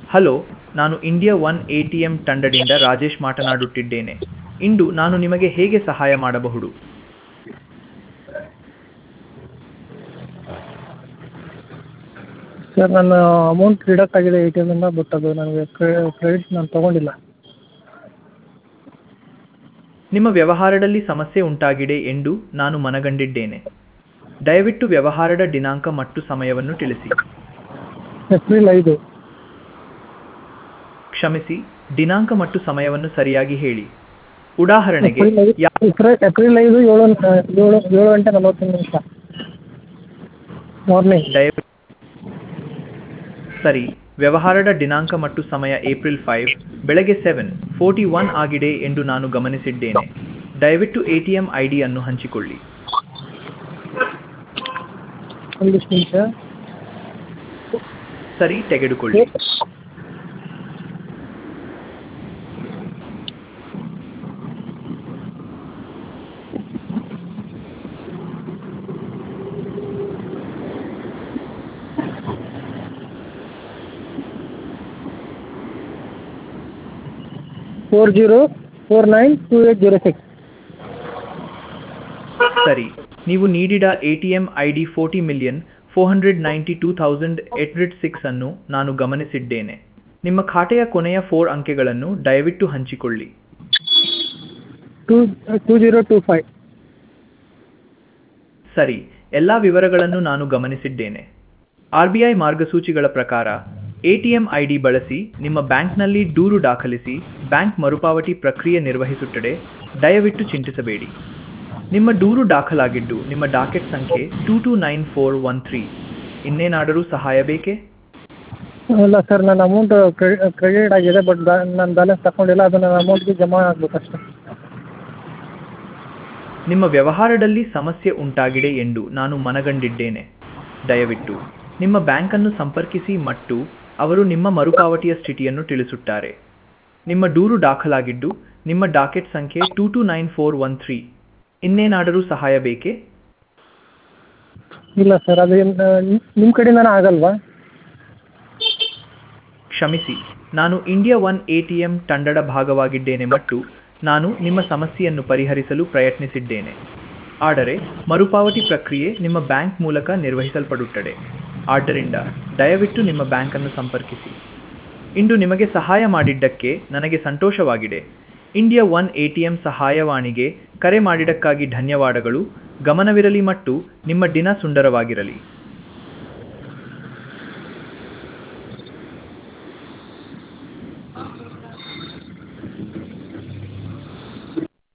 hello ನಾನು India one A T M ತಂಡದಿಂದ ರಾಜೇಶ್ ಮಾತನಾಡುತ್ತಿದ್ದೇನೆ ಇಂದು ನಾನು ನಿಮಗೆ ಹೇಗೆ ಸಹಾಯ ಮಾಡಬಹುದು ಸರ್ ನನ್ನ ಅಮೌಂಟ್ ಡಿಡಕ್ಟ್ ಆಗಿದೆ ಎ ಟಿ ಎಮ್ಮಿಂದ ಬಟ್ ಅದು ನನಗೆ ಕ್ರೆಡಿಟ್ ನಾನು ತೊಗೊಂಡಿಲ್ಲ ನಿಮ್ಮ ವ್ಯವಹಾರದಲ್ಲಿ ಸಮಸ್ಯೆ ಉಂಟಾಗಿದೆ ಎಂದು ನಾನು ಮನಗಂಡಿದ್ದೇನೆ ದಯವಿಟ್ಟು ವ್ಯವಹಾರದ ದಿನಾಂಕ ಮತ್ತು ಸಮಯವನ್ನು ತಿಳಿಸಿ ಏಪ್ರಿಲ್ ಐದು ಕ್ಷಮಿಸಿ ದಿನಾಂಕ ಮತ್ತು ಸಮಯವನ್ನು ಸರಿಯಾಗಿ ಹೇಳಿ ಉದಾಹರಣೆಗೆ ಏಪ್ರಿಲ್ ಐದು ಯಾ- ಏಪ್ರಿಲ್ ಏಪ್ರಿಲ್ ಐದು ಏಳು ಏಳು ಏಳು ಗಂಟೆ ನಲವತ್ತೊಂದು ನಿಮಿಷ ಮಾರ್ನಿಂಗ್ ದಯವಿಟ್ಟು ಸರಿ ವ್ಯವಹಾರದ ದಿನಾಂಕ ಮತ್ತು ಸಮಯ ಏಪ್ರಿಲ್ ಫೈವ್ ಬೆಳಗ್ಗೆ ಸೆವೆನ್ ಫೋರ್ಟಿ ಒನ್ ಆಗಿದೆ ಎಂದು ನಾನು ಗಮನಿಸಿದ್ದೇನೆ ದಯವಿಟ್ಟು ಎ ಟಿ ಎಂ ಐ ಡಿಯನ್ನು ಹಂಚಿಕೊಳ್ಳಿ ಒಂದಿಷ್ಟು ನಿಮಿಷ ಸರಿ ತೆಗೆದುಕೊಳ್ಳಿ four zero four nine two eight zero six ಸರಿ ನೀವು ನೀಡಿದ A T M I D forty million four hundred ninety two thousand eight hundred six ಅನ್ನು ನಾನು ಗಮನಿಸಿದ್ದೇನೆ ನಿಮ್ಮ ಖಾತೆಯ ಕೊನೆಯ ಫೋರ್ ಅಂಕೆಗಳನ್ನು ದಯವಿಟ್ಟು ಹಂಚಿಕೊಳ್ಳಿ two two zero two five ಸರಿ ಎಲ್ಲ ವಿವರಗಳನ್ನು ನಾನು ಗಮನಿಸಿದ್ದೇನೆ ಆರ್ ಬಿ ಐ ಮಾರ್ಗಸೂಚಿಗಳ ಪ್ರಕಾರ A T M I D ಬಳಸಿ ನಿಮ್ಮ ಬ್ಯಾಂಕ್ನಲ್ಲಿ ದೂರು ದಾಖಲಿಸಿ ಬ್ಯಾಂಕ್ ಮರುಪಾವತಿ ಪ್ರಕ್ರಿಯೆ ನಿರ್ವಹಿಸುತ್ತದೆ ದಯವಿಟ್ಟು ಚಿಂತಿಸಬೇಡಿ ನಿಮ್ಮ ದೂರು ದಾಖಲಾಗಿದ್ದು ನಿಮ್ಮ ಡಾಕೆಟ್ ಸಂಖ್ಯೆ two two nine four one three ಇನ್ನೇನಾದರೂ ಸಹಾಯ ಬೇಕೇ ಇಲ್ಲ ಸರ್ ನನ್ನ ಅಮೌಂಟ್ ಕ್ರೆಡಿಟ್ ಆಗಿದೆ ಬಟ್ ನಾನು ಬ್ಯಾಲೆನ್ಸ್ ತಗೊಂಡಿಲ್ಲ ಅದು ನನ್ನ ಅಮೌಂಟ್ಗೆ ಜಮಾ ಆಗಬೇಕಷ್ಟೆ ನಿಮ್ಮ ವ್ಯವಹಾರದಲ್ಲಿ ಸಮಸ್ಯೆ ಉಂಟಾಗಿದೆ ಎಂದು ನಾನು ಮನಗಂಡಿದ್ದೇನೆ ದಯವಿಟ್ಟು ನಿಮ್ಮ ಬ್ಯಾಂಕನ್ನು ಸಂಪರ್ಕಿಸಿ ಮತ್ತು ಅವರು ನಿಮ್ಮ ಮರುಪಾವತಿಯ ಸ್ಥಿತಿಯನ್ನು ತಿಳಿಸುತ್ತಾರೆ ನಿಮ್ಮ ದೂರು ದಾಖಲಾಗಿದ್ದು ನಿಮ್ಮ ಡಾಕೆಟ್ ಸಂಖ್ಯೆ two two nine four one three ಇನ್ನೇನಾದರೂ ಸಹಾಯ ಬೇಕೇ ಇಲ್ಲ ಸರ್ ಅದು ನಿಮ್ಮ ಕಡೆಯಿಂದನೇ ಆಗಲ್ವಾ ಕ್ಷಮಿಸಿ ನಾನು India one A T M ತಂಡದ ಭಾಗವಾಗಿದ್ದೇನೆ ಮತ್ತು ನಾನು ನಿಮ್ಮ ಸಮಸ್ಯೆಯನ್ನು ಪರಿಹರಿಸಲು ಪ್ರಯತ್ನಿಸಿದ್ದೇನೆ ಆದರೆ ಮರುಪಾವತಿ ಪ್ರಕ್ರಿಯೆ ನಿಮ್ಮ ಬ್ಯಾಂಕ್ ಮೂಲಕ ನಿರ್ವಹಿಸಲ್ಪಡುತ್ತದೆ ಆದ್ದರಿಂದ ದಯವಿಟ್ಟು ನಿಮ್ಮ ಬ್ಯಾಂಕನ್ನು ಸಂಪರ್ಕಿಸಿ ಇಂದು ನಿಮಗೆ ಸಹಾಯ ಮಾಡಿದ್ದಕ್ಕೆ ನನಗೆ ಸಂತೋಷವಾಗಿದೆ India one A T M ಸಹಾಯವಾಣಿಗೆ ಕರೆ ಮಾಡಿದ್ದಕ್ಕಾಗಿ ಧನ್ಯವಾದಗಳು ಗಮನವಿರಲಿ ಮತ್ತು ನಿಮ್ಮ ದಿನ ಸುಂದರವಾಗಿರಲಿ